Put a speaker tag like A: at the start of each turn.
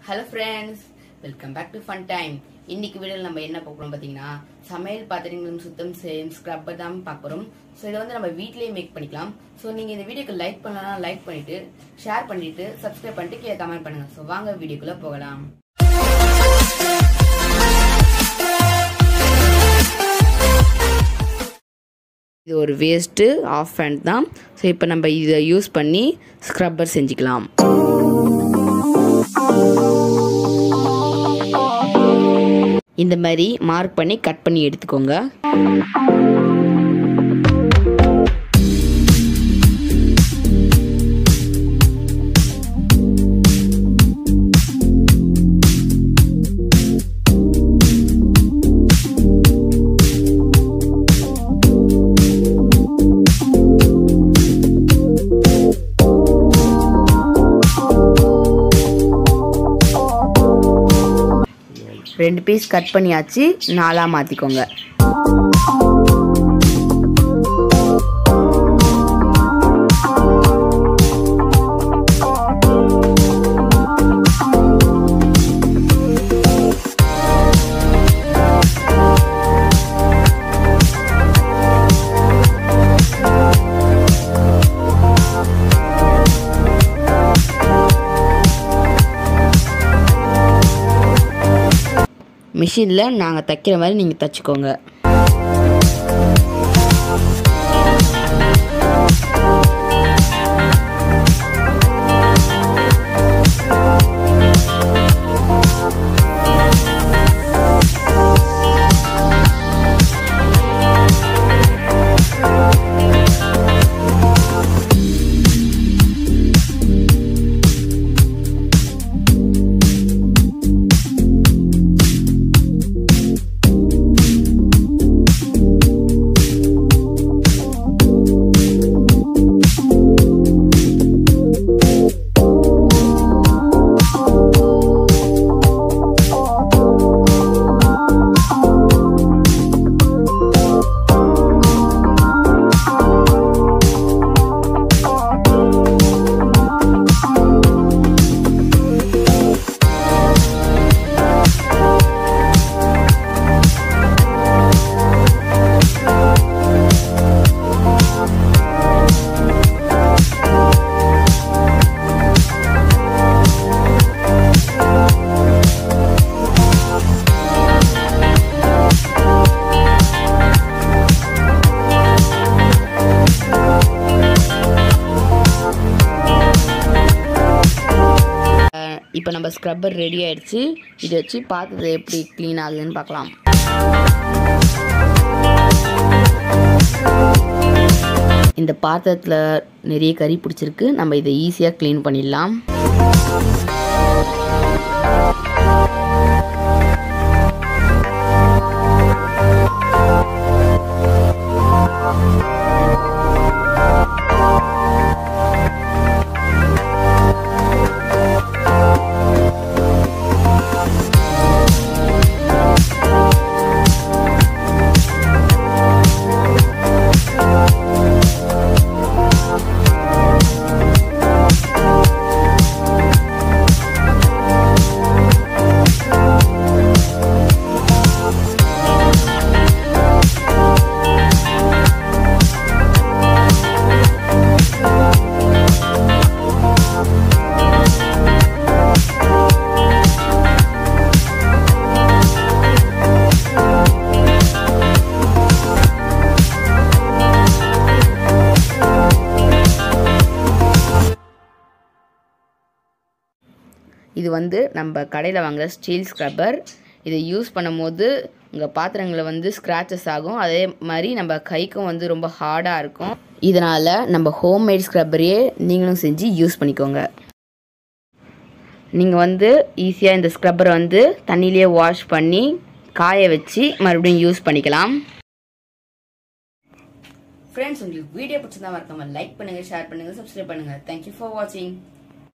A: hello friends welcome back to fun time இன்னைக்கு வீடியோவில் நம்ம என்ன பார்க்குறோம் பார்த்தீங்கன்னா சமையல் பாத்திரங்களும் சுத்தம் செய்யும் ஸ்க்ரப்பர் தான் பார்க்குறோம் ஸோ இதை வந்து நம்ம வீட்லயே மேக் பண்ணிக்கலாம் ஸோ நீங்கள் இந்த வீடியோக்கு லைக் பண்ணலாம் லைக் பண்ணிட்டு ஷேர் பண்ணிட்டு சப்ஸ்கிரைப் பண்ணிட்டு கீழே கமெண்ட் பண்ணுங்க ஸோ வாங்க வீடியோக்குள்ள போகலாம் இது ஒரு வேஸ்ட்டு ஆஃப் ஹேண்ட் தான் ஸோ இப்போ நம்ம இதை யூஸ் பண்ணி ஸ்க்ரப்பர் செஞ்சுக்கலாம் இந்த மாதிரி மார்க் பண்ணி கட் பண்ணி எடுத்துக்கோங்க ரெண்டு பீஸ் கட் பண்ணியாச்சு நாலாக மாற்றிக்கோங்க மிஷினில் நாங்கள் தைக்கிற மாதிரி நீங்கள் தைச்சிக்கோங்க இப்போ நம்ம ஸ்க்ரப்பர் ரெடி ஆயிடுச்சு இதை வச்சு பார்த்தது எப்படி க்ளீன் ஆகுதுன்னு பார்க்கலாம் இந்த பாத்திரத்தில் நிறைய கறி பிடிச்சிருக்கு நம்ம இதை ஈஸியாக க்ளீன் பண்ணிடலாம் இது வந்து நம்ம கடையில் வாங்குகிற ஸ்டீல் ஸ்க்ரப்பர் இதை யூஸ் பண்ணும்போது உங்கள் பாத்திரங்களில் வந்து ஸ்க்ராச்சஸ் ஆகும் அதே மாதிரி நம்ம கைக்கும் வந்து ரொம்ப ஹார்டாக இருக்கும் இதனால் நம்ம ஹோம்மேட் ஸ்க்ரப்பரையே நீங்களும் செஞ்சு யூஸ் பண்ணிக்கோங்க நீங்கள் வந்து ஈஸியாக இந்த ஸ்க்ரப்பரை வந்து தண்ணியிலே வாஷ் பண்ணி காய வச்சு மறுபடியும் யூஸ் பண்ணிக்கலாம் ஃப்ரெண்ட்ஸ் உங்களுக்கு வீடியோ பிடிச்சிருந்தா மறக்காம லைக் பண்ணுங்கள் ஷேர் பண்ணுங்கள் சப்ஸ்கிரைப் பண்ணுங்கள் தேங்க்யூ ஃபார் வாட்சிங்